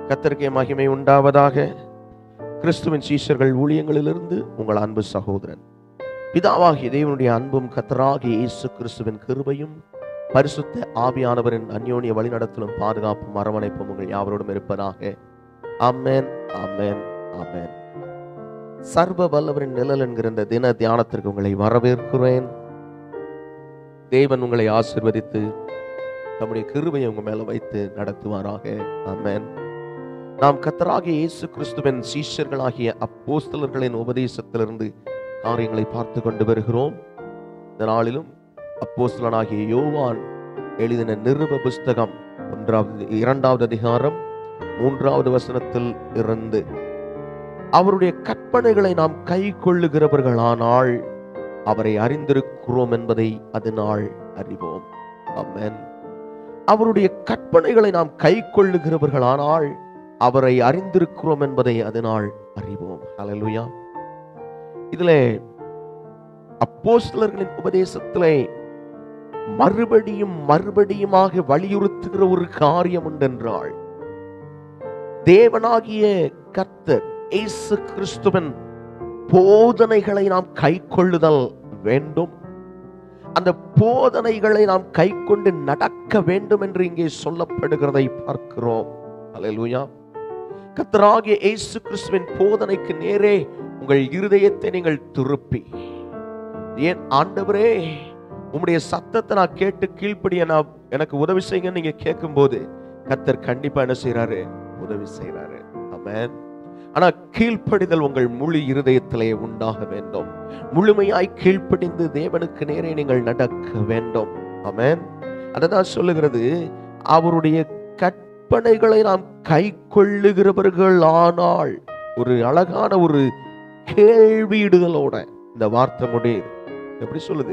கத்தருக்கே மகிமை உண்டாவதாக கிறிஸ்துவின் சீஷர்கள் ஊழியங்களிலிருந்து உங்கள் அன்பு சகோதரன் பிதாவாகிய தேவனுடைய அன்பும் கத்தராகிய இயேசு கிறிஸ்துவின் கிருபையும் பரிசுத்த ஆவியானவரின் அந்யோன்ய வழிநடத்தலும் பாதுகாப்பும் அரவணைப்பும் உங்கள் யாவரோடும் இருப்பதாக ஆமென் ஆமென் ஆமென் சர்வ வல்லவரின் நிழல் என்கிற இந்த தின தியானத்திற்கு உங்களை வரவேற்கிறேன் தேவன் உங்களை ஆசிர்வதித்து தம்முடைய கிருபையை உங்க மேல வைத்து நடத்துவாராக ஆமென் நாம் கத்தராகிய இயேசு கிறிஸ்துவின் சீஷர்களாகிய அப்போஸ்தலர்களின் உபதேசத்திலிருந்து காரியங்களை பார்த்து கொண்டு வருகிறோம் இந்த நாளிலும் அப்போஸ்தலனாகிய யோவான் எழுதின நிருப புஸ்தகம் ஒன்றாவது இரண்டாவது அதிகாரம் மூன்றாவது வசனத்தில் இருந்து அவருடைய கற்பனைகளை நாம் கை கொள்ளுகிறவர்களானால் அவரை அறிந்திருக்கிறோம் என்பதை அதனால் அறிவோம் ஆமென் அவருடைய கற்பனைகளை நாம் கை கொள்ளுகிறவர்களானால் அவரை அறிந்திருக்கிறோம் என்பதை அதனால் அறிவோம் ஹalleluya இதுல அப்போஸ்தலர்களின் உபதேசத்திலே மறுபடியும் மறுபடியுமாக வலியுறுத்துகிற ஒரு காரியம் உண்டென்றால் தேவனாகிய கர்த்தர் இயேசு கிறிஸ்துவின் போதனைகளை நாம் கை கொள்ளுதல் வேண்டும் அந்த போதனைகளை நாம் கை கொண்டு நடக்க வேண்டும் என்று இங்கே சொல்லப்படுகிறதை பார்க்கிறோம் அல்லேலூயா கத்தராகிய இயேசு கிறிஸ்துவின் போதனைக்கு நேரே உங்கள் இருதயத்தை நீங்கள் திருப்பி ஏன் ஆண்டவரே உம்முடைய சத்தத்தை நான் கேட்டு கீழ்ப்படிய நான் எனக்கு உதவி செய்யுங்க நீங்க கேட்கும்போது கத்தர் கண்டிப்பா என்ன செய்யறாரு உதவி செய்யறாரு ஆமென் ஆனா கீழ்ப்படிதல் உங்கள் முழு இருதயத்திலே உண்டாக வேண்டும் முழுமையாய் கீழ்ப்படிந்து தேவனுக்கு நேரே நீங்கள் நடக்க வேண்டும் ஆமென் அததான் சொல்லுகிறது அவருடைய கற்பனைகளை நாம் கை கொள்ளுகிறவர்கள் ஆனால் ஒரு அழகான ஒரு கேள்வியிடுதலோட இந்த வார்த்தை முடியுது எப்படி சொல்லுது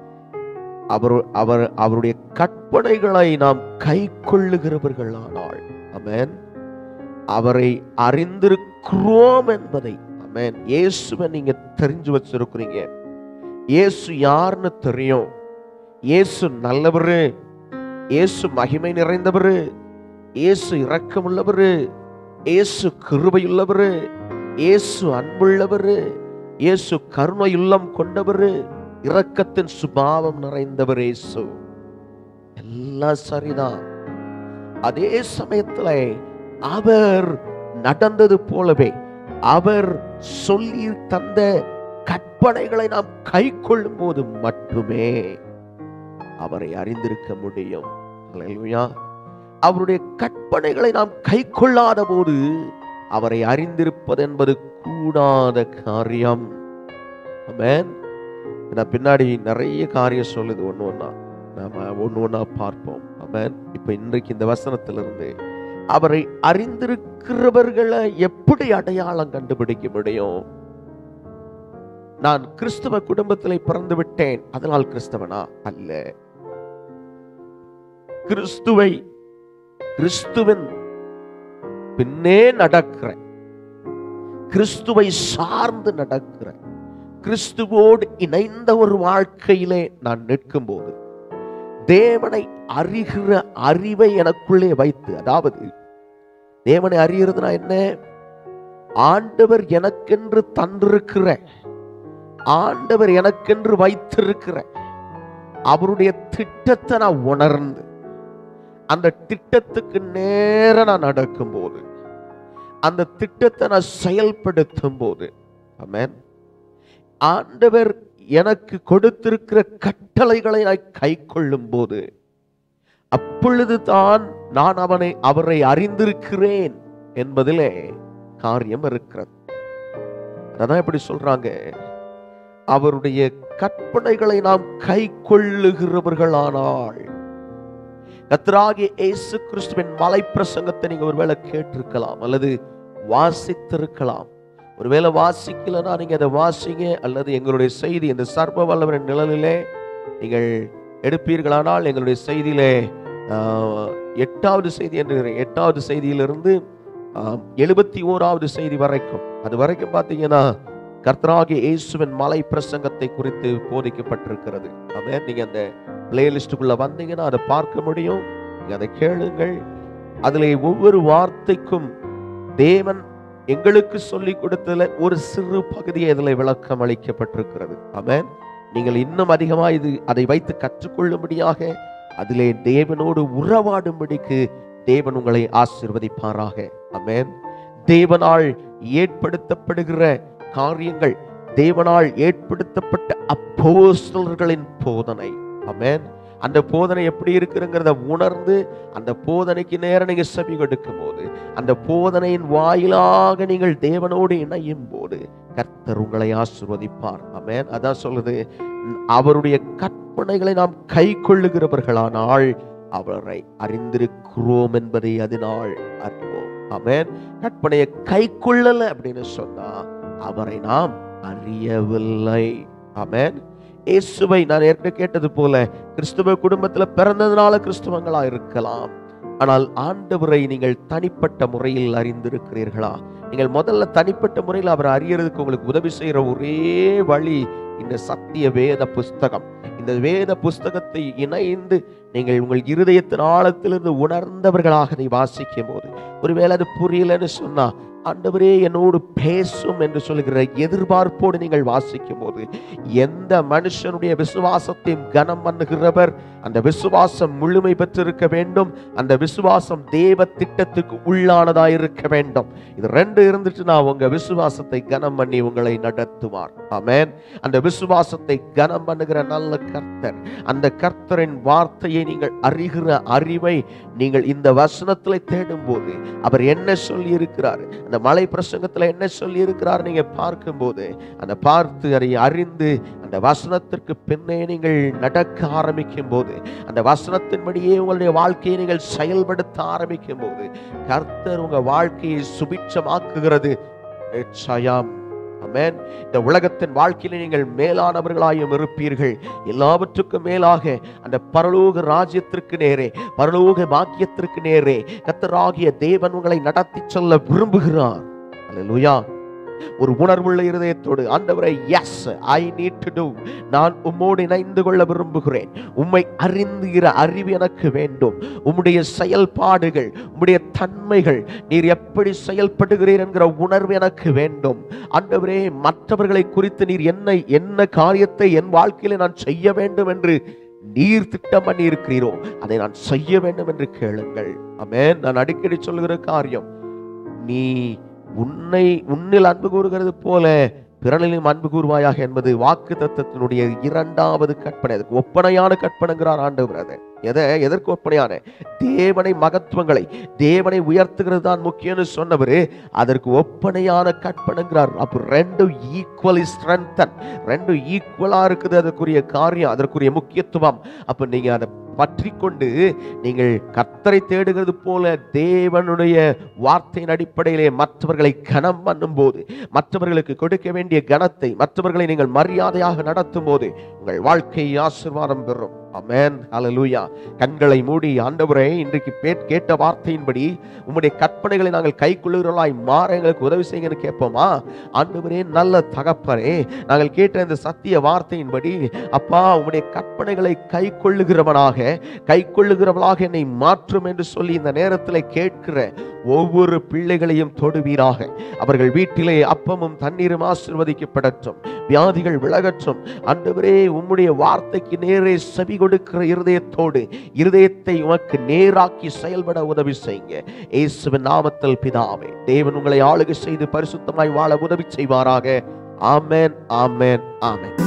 அவர் அவர் அவருடைய கற்பனைகளை நாம் கை கொள்ளுகிறவர்களானால் ஆமென் அவரை அறிந்திருக்கிறோம் என்பதை ஆமென் இயேசுவை நீங்க தெரிஞ்சு வச்சிருக்கிறீங்க இயேசு யாருன்னு தெரியும் இயேசு நல்லவரு இயேசு மகிமை நிறைந்தவரு இயேசு இரக்கமுள்ளவரு இயேசு கிருபையுள்ளவரு இயேசு அன்புள்ளவரு இயேசு கருணையுள்ளம் கொண்டவரு இரக்கத்தின் சுபாவம் நிறைந்தவர் இயேசு எல்லாம் சரிதான் அதே சமயத்துல அவர் நடந்தது போலவே அவர் சொல்லி தந்த கற்பனைகளை நாம் கை கொள்ளும் போது மட்டுமே அவரை அறிந்திருக்க முடியும் அல்லேலூயா அவருடைய கற்பனைகளை நாம் கை கொள்ளாத போது அவரை அறிந்திருப்பது என்பது கூடாத காரியம் ஆமென் நான் பின்னாடி நிறைய காரியம் சொல்லுது ஒன்று ஒன்றா நாம ஒன்று ஒன்றா பார்ப்போம் ஆமென் இப்போ இன்றைக்கு இந்த வசனத்திலிருந்து அவரை அறிந்திருக்கிறவர்களை எப்படி அடையாளம் கண்டுபிடிக்க முடியும் நான் கிறிஸ்தவ குடும்பத்திலே பிறந்து விட்டேன் அதனால் கிறிஸ்தவனா அல்ல கிறிஸ்துவை கிறிஸ்துவின் பின்னே நடக்கிறேன் கிறிஸ்துவை சார்ந்து நடக்கிறேன் கிறிஸ்துவோடு இணைந்த ஒரு வாழ்க்கையிலே நான் நிற்கும் போது தேவனை அறிகிற அறிவை எனக்குள்ளே வைத்து அதாவது தேவனை அறிகிறதுனா என்ன ஆண்டவர் எனக்கென்று தந்திருக்கிற ஆண்டவர் எனக்கென்று வைத்திருக்கிற அவருடைய திட்டத்தை நான் உணர்ந்து அந்த திட்டத்துக்கு நேர நான் நடக்கும்போது அந்த திட்டத்தை நான் செயல்படுத்தும் போது ஆமென் ஆண்டவர் எனக்கு கொடுத்திருக்கிற கட்டளைகளை நான் கை கொள்ளும் போது அப்பொழுது தான் நான் அவனை அவரை அறிந்திருக்கிறேன் என்பதிலே காரியம் இருக்கிறது அதான் எப்படி சொல்றாங்க அவருடைய கற்பனைகளை நாம் கை கொள்ளுகிறவர்களானால் கத்ராகிய இயேசு கிறிஸ்துவின் மலை பிரசங்கத்தை நீங்க ஒருவேளை கேட்டிருக்கலாம் அல்லது வாசித்திருக்கலாம் ஒருவேளை வாசிக்கலன்னா நீங்க அதை வாசிங்க அல்லது எங்களுடைய செய்தி இந்த சர்வ வல்லவரின் நிழலிலே நீங்கள் எடுப்பீர்களானால் எங்களுடைய செய்தியிலே ஆஹ், எட்டாவது செய்தி என்று எட்டாவது செய்தியிலிருந்து ஆஹ், எழுபத்தி ஓராவது செய்தி வரைக்கும் அது வரைக்கும் பார்த்தீங்கன்னா கர்த்தராகிய இயேசுவின் மலை பிரசங்கத்தை குறித்து போதிக்கப்பட்டிருக்கிறது ஆமென் நீங்க அந்த பிளேலிஸ்டுக்குள்ள வந்தீங்கன்னா அதை பார்க்க முடியும் நீங்க அதை கேளுங்கள் அதிலே ஒவ்வொரு வார்த்தைக்கும் தேவன் எங்களுக்கு சொல்லிக் கொடுத்ததுல ஒரு சிறு பகுதியை இதில் விளக்கம் அளிக்கப்பட்டிருக்கிறது ஆமென் நீங்கள் இன்னும் அதிகமா இது அதை வைத்து கற்றுக்கொள்ளும்படியாக அதிலே தேவனோடு உறவாடும்படிக்கு தேவன் உங்களை ஆசிர்வதிப்பாராக ஆமென் தேவனால் ஏற்படுத்தப்படுகிற காரியங்கள் தேவனால் ஏற்படுத்தப்பட்ட அப்போஸ்தலர்களின் போதனை ஆமென் அந்த போதனை எப்படி இருக்குங்கிறத உணர்ந்து அந்த போதனைக்கு நேரம் நீங்க செவி கொடுக்கும் போது அந்த போதனையின் வாயிலாக நீங்கள் தேவனோடு இணையும் போது கர்த்தர் உங்களை ஆசிர்வதிப்பார் ஆமென் அதான் சொல்லுது உம், அவருடைய கற்பனைகளை நாம் கை கொள்ளுகிறவர்களானால் அவரை அறிந்திருக்கிறோம் என்பதை அதனால் அறிவோம் ஆமென் கற்பனையை கை கொள்ளல அப்படின்னு சொன்னா அவரை நாம் அறியவில்லை ஆமென் இயேசுவை நான் ஏற்கனவே கேட்டது போல கிறிஸ்துவ குடும்பத்துல பிறந்ததுனால கிறிஸ்துவங்களா இருக்கலாம் ஆனால் ஆண்டவரை நீங்கள் தனிப்பட்ட முறையில் அறிந்திருக்கிறீர்களா நீங்கள் முதல்ல தனிப்பட்ட முறையில் அவரை அறியறதுக்கு உங்களுக்கு உதவி செய்யற ஒரே வழி இந்த சத்திய வேத புஸ்தகம் இந்த வேத புஸ்தகத்தை இணைந்து நீங்கள் உங்கள் இருதயத்தின் ஆழத்திலிருந்து உணர்ந்தவர்களாக அதை வாசிக்கும் போது ஒருவேளை அது புரியலன்னு சொன்னா ஆண்டவரே என்னோடு பேசும் என்று சொல்லுகிற எதிர்பார்ப்போடு நீங்கள் வாசிக்கும் போது எந்த மனுஷனுடைய விசுவாசத்தையும் கனம் பண்ணுகிறவர் அந்த விசுவாசம் முழுமை பெற்றிருக்க வேண்டும் அந்த விசுவாசம் தேவ திட்டத்துக்கு உள்ளானதா இருக்க வேண்டும் இது ரெண்டு இருந்துச்சுன்னா உங்க விசுவாசத்தை கனம் பண்ணி உங்களை நடத்துவார் ஆமென் அந்த விசுவாசத்தை கனம் பண்ணுகிற நல்ல கர்த்தர் அந்த கர்த்தரின் வார்த்தையை நீங்கள் அறிகிற அறிவை நீங்கள் இந்த வசனத்துல தேடும் போது அவர் என்ன சொல்லி இருக்கிறார் அந்த மலை பிரசங்கத்துல என்ன சொல்லி இருக்கிறார் நீங்க பார்க்கும்போது அந்த பார்த்து அதை அறிந்து அந்த வசனத்திற்கு பின்னே நீங்கள் நடக்க ஆரம்பிக்கும் போது அந்த வசனத்தின்படியே உங்களுடைய வாழ்க்கையை நீங்கள் செயல்படுத்த ஆரம்பிக்கும் போது கர்த்தர் உங்க வாழ்க்கையை சுபிட்சமாக்குகிறது நிச்சயம் ஆமென் இந்த உலகத்தின் வாழ்க்கையில நீங்கள் மேலானவர்களாயும் இருப்பீர்கள் எல்லாவற்றுக்கும் மேலாக அந்த பரலோக ராஜ்யத்திற்கு நேரே பரலோக பாக்கியத்திற்கு நேரே கத்தராகிய தேவன் உங்களை நடத்தி செல்ல விரும்புகிறார் அல்லேலூயா ஒரு உணர்வுள்ள இருதயத்தோடு ஆண்டவரை yes I need to do நான் உம்மோடு இணைந்து கொள்ள விரும்புகிறேன் உம்மை அறிந்துகிற அறிவு எனக்கு வேண்டும் உம்முடைய செயல்பாடுகள் உம்முடைய தன்மைகள் நீர் எப்படி செயல்படுகிறீர் என்கிற உணர்வு எனக்கு வேண்டும் ஆண்டவரே மற்றவர்களை குறித்து நீர் என்ன என்ன காரியத்தை என் வாழ்க்கையில நான் செய்ய வேண்டும் என்று நீர் திட்டம் பண்ணி இருக்கிறீரோ அதை நான் செய்ய வேண்டும் என்று கேளுங்கள் ஆமென் நான் அடிக்கடி சொல்லுகிற காரியம் நீ உன்னை உன்னில் அன்பு கூறுகிறது போல பிறனிலும் அன்பு கூறுவாயாக என்பது வாக்கு தத்தத்தினுடைய இரண்டாவது கற்பனை அதுக்கு ஒப்பனையான கற்பனைங்கிறார் ஆண்டவர் அதை எதை எதற்கு ஒப்பனையான தேவனை மகத்துவங்களை தேவனை உயர்த்துகிறது தான் முக்கியம்னு சொன்னவர் அதற்கு ஒப்பனையான கற்பனைங்கிறார் அப்போ ரெண்டும் ஈக்குவலி ஸ்ட்ரென்தன் ரெண்டும் ஈக்குவலா இருக்குது அதற்குரிய காரியம் அதற்குரிய முக்கியத்துவம் அப்ப நீங்க அதை பற்றி கொண்டு நீங்கள் கத்தரை தேடுகிறது போல தேவனுடைய வார்த்தையின் அடிப்படையிலே மற்றவர்களை கனம் பண்ணும் போது மற்றவர்களுக்கு கொடுக்க வேண்டிய கனத்தை மற்றவர்களை நீங்கள் மரியாதையாக நடத்தும் போது உங்கள் வாழ்க்கை ஆசீர்வாதம் பெறும் அமேன் ஹalleluya கண்களை மூடி ஆண்டவரே இன்றைக்கு பே- கேட்ட வார்த்தையின்படி உம்முடைய கற்பனைகளை நாங்கள் கைக்கொள்ளுகிறவர்களாய் மாற எங்களுக்கு உதவி செய்யுங்கன்னு கேட்போமா ஆண்டவரே நல்ல தகப்பரே நாங்கள் கேட்ட இந்த சத்திய வார்த்தையின்படி அப்பா உம்முடைய கற்பனைகளை கை கொள்ளுகிறவனாக கை கொள்ளுகிறவளாக என்னை மாற்றும் என்று சொல்லி இந்த நேரத்தில் கேட்கிற ஒவ்வொரு பிள்ளைகளையும் தொடுவீராக அவர்கள் வீட்டிலே அப்பமும் தண்ணீரும் ஆசிர்வதிக்கப்படட்டும் வியாதிகள் விலகட்டும் ஆண்டவரே உம்முடைய வார்த்தைக்கு நேரே செவி கொடுக்கிற இருதயத்தோடு இருதயத்தை உமக்கு நேராக்கி செயல்பட உதவி செய்யுங்க இயேசுவின் நாமத்தில் பிதாவே தேவன் உங்களை ஆளுகை செய்து பரிசுத்தமாய் வாழ உதவி செய்வாராக ஆமென் ஆமென் ஆமென்